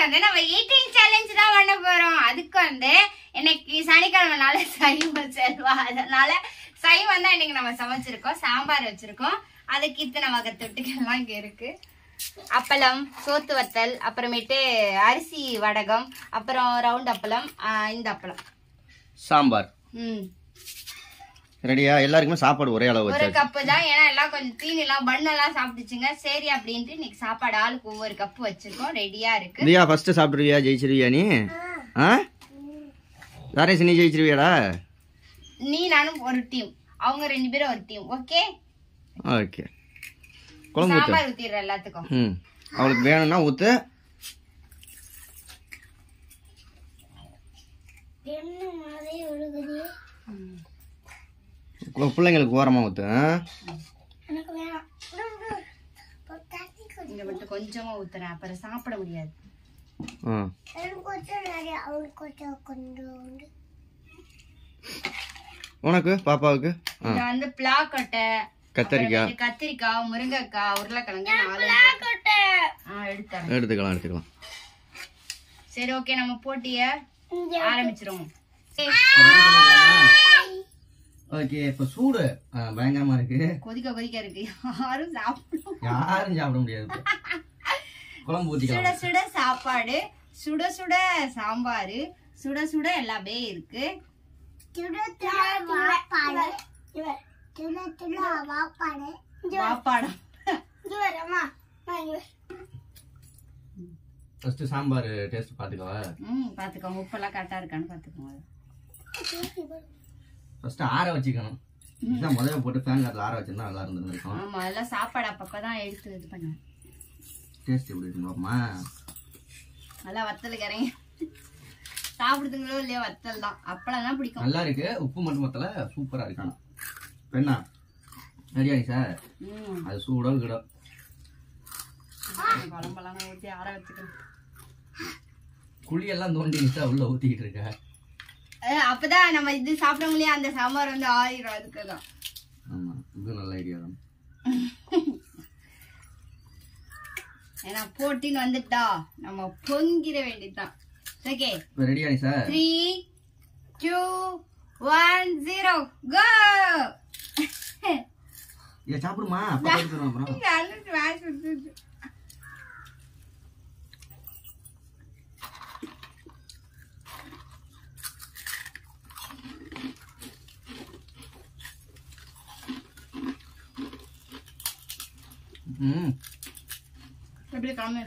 வந்து நம்ம eating challenge தான் பண்ண போறோம் அதுக்கு வந்து இன்னைக்கு சனிக்கிழமைனால சைவம் செல்வா அதனால சைவம் தான் இன்னைக்கு நம்ம சமைச்சிருக்கோம் சாம்பார் வச்சிருக்கோம் அதுக்கு இத்தனை வகை தொட்டுக்கெல்லாம் இங்க இருக்கு அப்பளம் சோத்து வத்தல் அப்புறமேட்டு அரிசி வடகம் அப்புறம் ரவுண்ட் அப்பளம் ஆஹ் இந்த அப்பளம் சாம்பார் ம் ரெடியா எல்லாருக்குமே சாப்பாடு ஒரே அளவு ஒரு வச்சாச்சு கப்பு தான் ஏன்னா எல்லாம் கொஞ்சம் தீனிலாம் பண்ணெல்லாம் சாப்பிட்டுச்சுங்க சரி அப்படின்ட்டு இன்னைக்கு சாப்பாடு ஆளுக்கு ஒவ்வொரு கப்பு வச்சிருக்கோம் ரெடியா இருக்கு தியா ஃபர்ஸ்ட் சாப்பிடுவியா ஜெயிச்சிருவியா நீ ஆ தாரேஷ் நீ ஜெயிச்சிருவியாடா நீ நானும் ஒரு டீம் அவங்க ரெண்டு பேரும் ஒரு டீம் ஓகே ஓகே குழம்பு ஊத்து சாம்பார் ஊத்திடுற எல்லாத்துக்கும் ம் அவளுக்கு வேணும்னா ஊத்து கு- பிள்ளைங்களுக்கு ஓரமா ஊத்து ஆ? இங்க மட்டும் கொஞ்சமா ஊத்துறேன் அப்புறம் சாப்பிட முடியாது ஆ உனக்கு பாப்பாவுக்கு ஆ இங்க வந்து பிளாக்கொட்டை கத்தரிக்காய் அப்புறமேட்டு கத்திரிக்காய் முருங்கைக்காய் உருளைக்கிழங்கு நாலு ஆ எடுத்தரேன் எடுத்துக்கலாம் எடுத்துக்கலாம் சரி ஓகே நம்ம போட்டிய ஆரம்பிச்சிருவோம் ஓகே இப்போ சூடு ஆ, பயங்கரமா இருக்கு கொதிக்க கொதிக்க இருக்கு யாரும் சாப்பிடும் யாரும் சாப்பிட முடியாது இப்போ. குழம்பு சுட ஊத்திக்கலாம் சுட சாப்பாடு சுட சுட சாம்பாரு சுட சுட எல்லாமே இருக்கு வாப்பாடம் ஃபர்ஸ்ட் சாம்பார் டேஸ்ட் பாத்துக்கவா ம் பாத்துக்கோங்க உப்பெல்லாம் கரெக்டா இருக்கான்னு பாத்துக்கோங்க ஃபர்ஸ்ட் ஆற வச்சுக்கணும் இதான் முதல்ல போட்டு ஃபேன் காத்துல ஆற வச்சிருந்தா நல்லா இருந்திருக்கும் ஆமா அதெல்லாம் சாப்பாடு அப்பப்பதான் எடுத்து இது பண்ணேன் டேஸ்ட் எப்படி இருக்கு பாப்பமா நல்லா வத்தலுக்கு இறங்கி சாப்பிடுதுங்களோ இல்லையோ வத்தல் தான் அப்பளம் தான் பிடிக்கும் நல்லா இருக்கு உப்பு மட்டும் மத்தல சூப்பரா இருக்கு ஆனா பெண்ணா ரெடியா சார் ம் அது சூடோ கிடோ குழம்பெல்லாம் ஊற்றி ஆற வச்சுக்கணும் குழியெல்லாம் தோண்டி நிச்சா உள்ள ஊத்திக்கிட்டு இருக்க அஹ் அப்பதான் நம்ம இது சாப்பிட அந்த சாம்பார் வந்து ஆயிரும் அதுக்கு தான் ஆமா இது நல்ல ஐடியா தான் ஏன்னா போட்டின்னு வந்துட்டா நம்ம பொங்கிட வேண்டியதுதான் ஓகே இப்போ ரெடியா sir three two one zero go இதை சாப்பிடுமா அப்பா எடுத்துரும் அப்புறம் ம் எப்படி கிளம்பி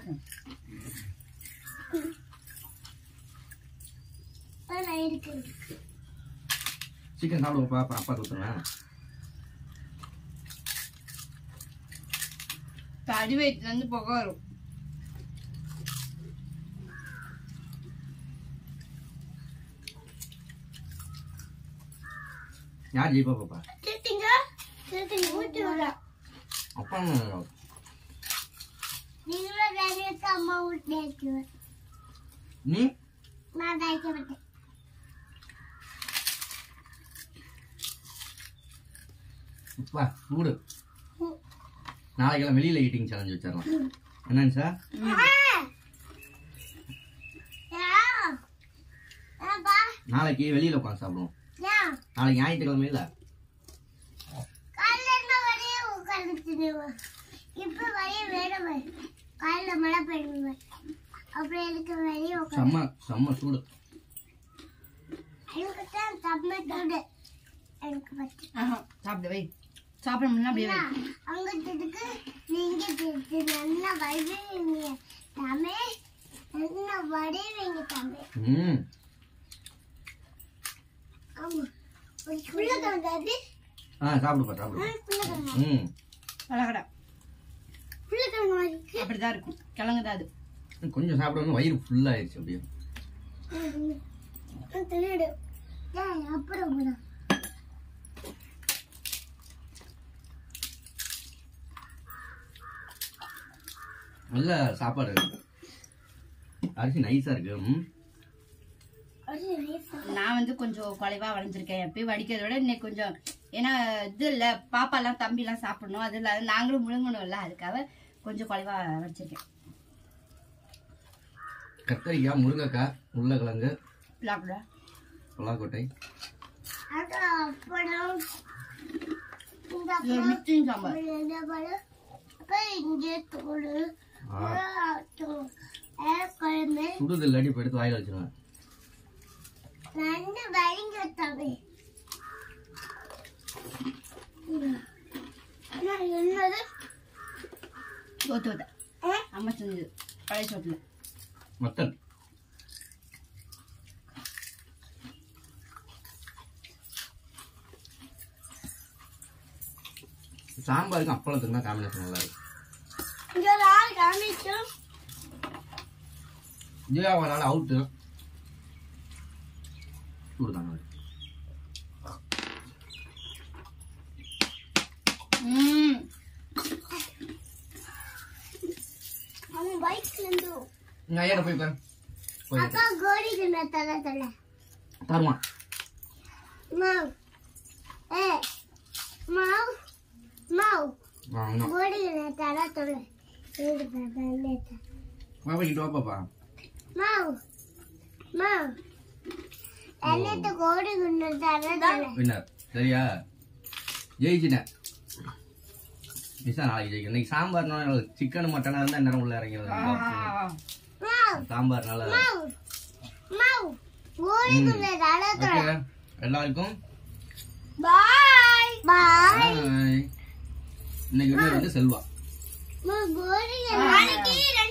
சீக்கிரம் சாப்பிடுவோம்ப்பா அப்புறம் அப்பா ஊற்றுறேன் அடி வயிற்றுல இருந்து புகை வரும் யார் ஜெயிப்பா பாப்பா அப்பா நீ அப்பா சூடு நாளைக்கெல்லாம் வெளியில ஈட்டிங் சேலஞ்ச் வச்சிடலாம் என்னங்க சார் நாளைக்கு வெளியில உட்காந்து சாப்பிடுவோம் நாளைக்கு ஞாயிற்றுக்கிழமை இல்ல இப்ப வரைய வேணும் காலைல மழை பெய்யுங்க அப்புறம் எனக்கு வெளியே உட்காந்து செம்ம செம்ம சூடு எனக்கு தான் தமிழ் எனக்கு பத்து ஆஹா, சாப்பிடு வை சாப்பிட முடியல அப்படியே வை அங்க இதுக்கு நீங்க இது நல்லா வடிவீங்க தமிழ் நல்லா வடிவீங்க தமிழ் ம் ஆமா ஒரு புள்ளக்கிழங்கு அது ஆ சாப்பிடுப்பா சாப்பிடு புள்ளக்கிழங்கு ம் அழகடா புள்ளக்கிழங்கு மாதிரி அப்படிதான் இருக்கும் கிழங்கு தான் அது கொஞ்சம் சாப்பிடணும் வயிறு ஃபுல்லாகிடுச்சு அப்படியே தெரியுது ஏன் அப்புறம் கூட நல்ல சாப்பாடு அரிசி நைஸா இருக்கு ம் அது nice ஆ. நான் வந்து கொஞ்சம் குறைவா வளைஞ்சிருக்கேன் எப்பயும் வடிக்கிறத விட இன்னைக்கு கொஞ்சம் ஏன்னா இது இல்ல பாப்பா எல்லாம் தம்பி எல்லாம் சாப்பிடணும் அது இல்லாத நாங்களும் முழுங்கணும்ல அதுக்காக கொஞ்சம் குறைவா வச்சிருக்கேன் கத்தரிக்காய் முருங்கைக்காய் உருளைக்கிழங்கு சாப்பிட பலாக்கொட்டை அது அப்புறம் இந்த இது ஒரு மிக்சிங் சாம்பார் என்ன பழம் அப்புறம் இங்கே தோடு ஆ, குழம்பு சுடுது இல்லாட்டி இப்போ எடுத்து வாயில் வச்சிருவேன் ரெண்டு வலிங்க தம்பி என்னது தோத்து வத்த அம்மா செஞ்சது பழைய சோட்டில் மட்டன் சாம்பாருக்கு அப்பளத்துக்கு தான் காம்பினேஷன் நல்லா இருக்கு இங்க ஒரு ஆள் காமிச்சோம் ஜியா ஒரு நாள் அவுட்டு சூடுதாங்க ம் அவன் பைக்ல இருந்து நான் ஐயா போய் உட்காரு போய் அக்கா கோடிக்கு நான் தலை தலை தருவான் மாவ் ஏ மாவ் மாவ் வாங்கணும் கோடிக்கு நான் தலை தலை ஏடு தலை பாப்பா கிட்ட வா பாப்பா மாவ் மாவ் என்னத்த கோடிக்கு நான் தலை தலை வின்னர் சரியா ஜெயிச்சிட்டேன் மிஸ்ஸா நாளைக்கு ஜெயிக்கும் இன்னைக்கு சாம்பார்னா சிக்கன் மட்டனாக இருந்தால் நேரம் உள்ள இறங்கிடுது மாவ் சாம்பார்னால மாவ் மாவ் கோடிக்கு நான் தலை தலை ஓகே எல்லாருக்கும் பாய் பாய் Bye. இன்னைக்கு வந்து செல்வா கோடிக்கு நாளைக்கு